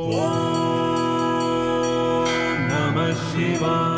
Namah Shivaya.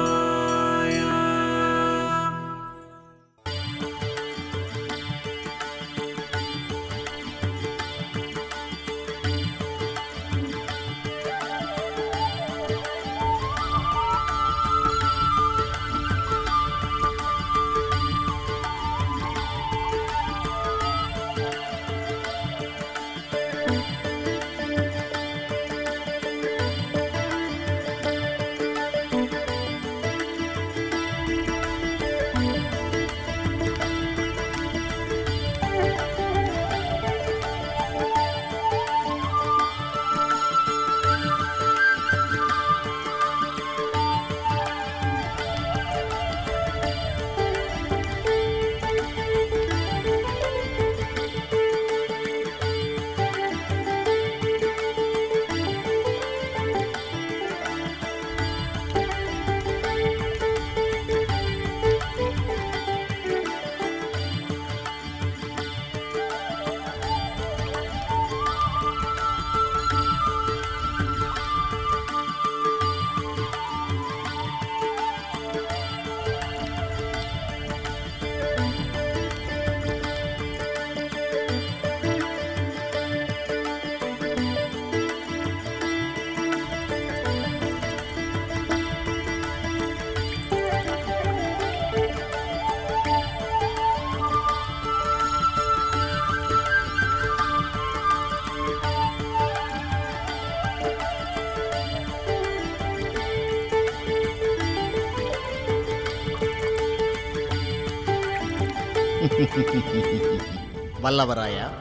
வல்லவராயா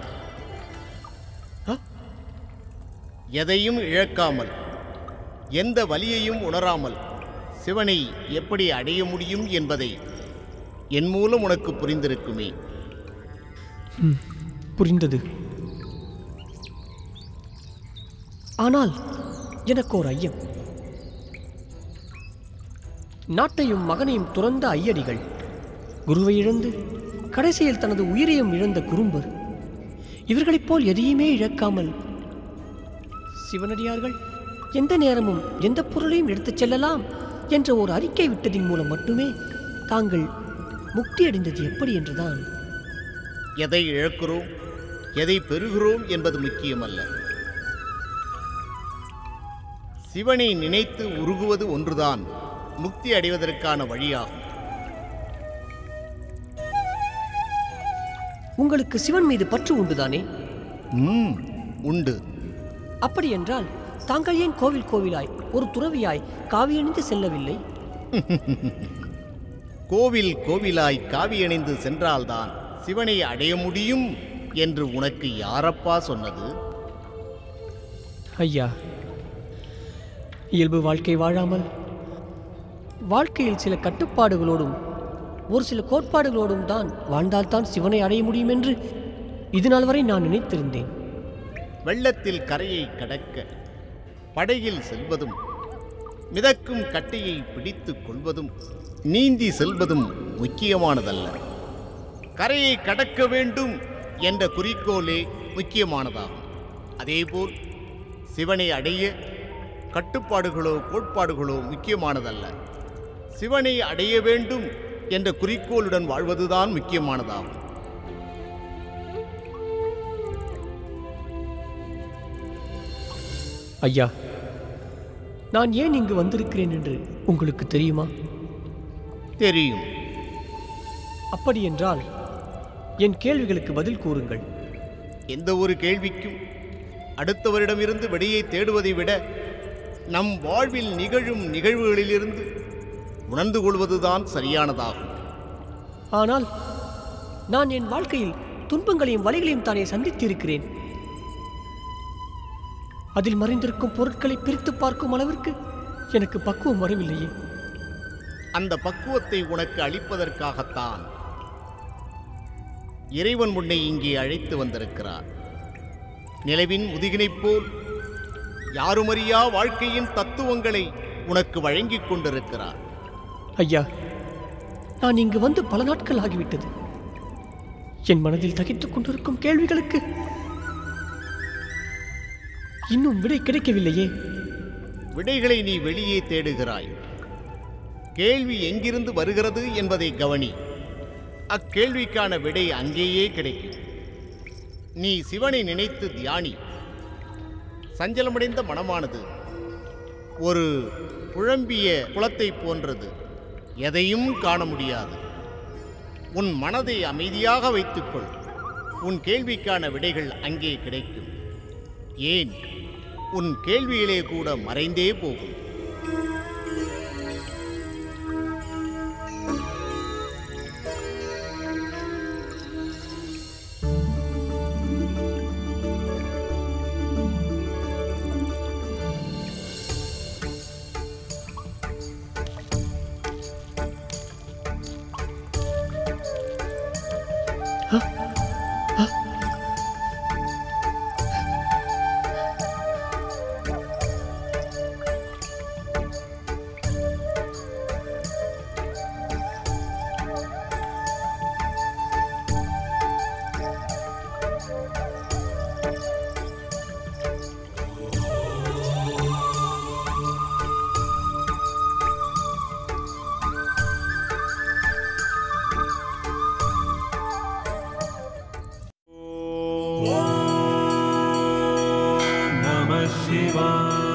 ஆ? எதையும் இழக்காமல் எந்த வலியையும் உணராமல் சிவனை எப்படி அடைய முடியும் என்பதை என் மூலம் உனக்கு புரிந்திருக்குமே புரிந்தது ஆனால் எனக்கு ஒரு ஐயம் நாட்டையும் மகனையும் துறந்த ஐயடிகள் குருவை இழந்து கடைசியில் தனது உயிரையும் இழந்த குறும்பர் இவர்களைப் போல் எதையுமே இழக்காமல் சிவனடியார்கள் எந்த நேரமும் எந்த பொருளையும் எடுத்துச் செல்லலாம் என்ற ஒரு அறிக்கை விட்டதின் மூலம் மட்டுமே தாங்கள் முக்தி அடைந்தது எப்படி என்றுதான் எதை இழக்கிறோம் எதை பெறுகிறோம் என்பது முக்கியமல்ல சிவனை நினைத்து உருகுவது ஒன்றுதான் முக்தி அடைவதற்கான வழியாகும் உங்களுக்கு சிவன் மீது பற்று உண்டுதானே ம் உண்டு அப்படி என்றால் தாங்கள் ஏன் கோவில் கோவிலாய் ஒரு துறவியாய் காவியணிந்து செல்லவில்லை கோவில் கோவிலாய் காவியணிந்து சென்றால்தான் சிவனை அடைய முடியும் என்று உனக்கு யாரப்பா சொன்னது ஐயா இயல்பு வாழ்க்கை வாழாமல் வாழ்க்கையில் சில கட்டுப்பாடுகளோடும் ஒரு சில கோட்பாடுகளோடும் தான் வாழ்ந்தால்தான் சிவனை அடைய முடியும் என்று இதுநாள் வரை நான் நினைத்திருந்தேன் வெள்ளத்தில் கரையை கடக்க படகில் செல்வதும் மிதக்கும் கட்டையை பிடித்துக் கொள்வதும் நீந்தி செல்வதும் முக்கியமானதல்ல கரையை கடக்க வேண்டும் என்ற குறிக்கோளே முக்கியமானதாகும் அதேபோல் சிவனை அடைய கட்டுப்பாடுகளோ கோட்பாடுகளோ முக்கியமானதல்ல சிவனை அடைய வேண்டும் என்ற குறிக்கோளுடன் வாழ்வதுதான் முக்கியமானதாகும் ஐயா நான் ஏன் இங்கு வந்திருக்கிறேன் என்று உங்களுக்கு தெரியுமா தெரியும் அப்படி என்றால் என் கேள்விகளுக்கு பதில் கூறுங்கள் எந்த ஒரு கேள்விக்கும் அடுத்தவரிடமிருந்து விடையை தேடுவதை விட நம் வாழ்வில் நிகழும் நிகழ்வுகளிலிருந்து உணர்ந்து கொள்வதுதான் சரியானதாகும் ஆனால் நான் என் வாழ்க்கையில் துன்பங்களையும் வலிகளையும் தானே சந்தித்திருக்கிறேன் அதில் மறைந்திருக்கும் பொருட்களை பிரித்து பார்க்கும் அளவிற்கு எனக்கு பக்குவம் வரவில்லையே அந்த பக்குவத்தை உனக்கு அளிப்பதற்காகத்தான் இறைவன் உன்னை இங்கே அழைத்து வந்திருக்கிறார் நிலவின் முதுகினைப் போல் யாருமறியா வாழ்க்கையின் தத்துவங்களை உனக்கு வழங்கிக் கொண்டிருக்கிறார் ஐயா நான் இங்கு வந்து பல நாட்கள் ஆகிவிட்டது என் மனதில் தகித்துக் கொண்டிருக்கும் கேள்விகளுக்கு இன்னும் விடை கிடைக்கவில்லையே விடைகளை நீ வெளியே தேடுகிறாய் கேள்வி எங்கிருந்து வருகிறது என்பதை கவனி அக்கேள்விக்கான விடை அங்கேயே கிடைக்கும் நீ சிவனை நினைத்து தியானி சஞ்சலமடைந்த மனமானது ஒரு குழம்பிய குளத்தை போன்றது எதையும் காண முடியாது உன் மனதை அமைதியாக வைத்துக்கொள் உன் கேள்விக்கான விடைகள் அங்கே கிடைக்கும் ஏன் உன் கேள்வியிலே கூட மறைந்தே போகும் Namah Shivaya.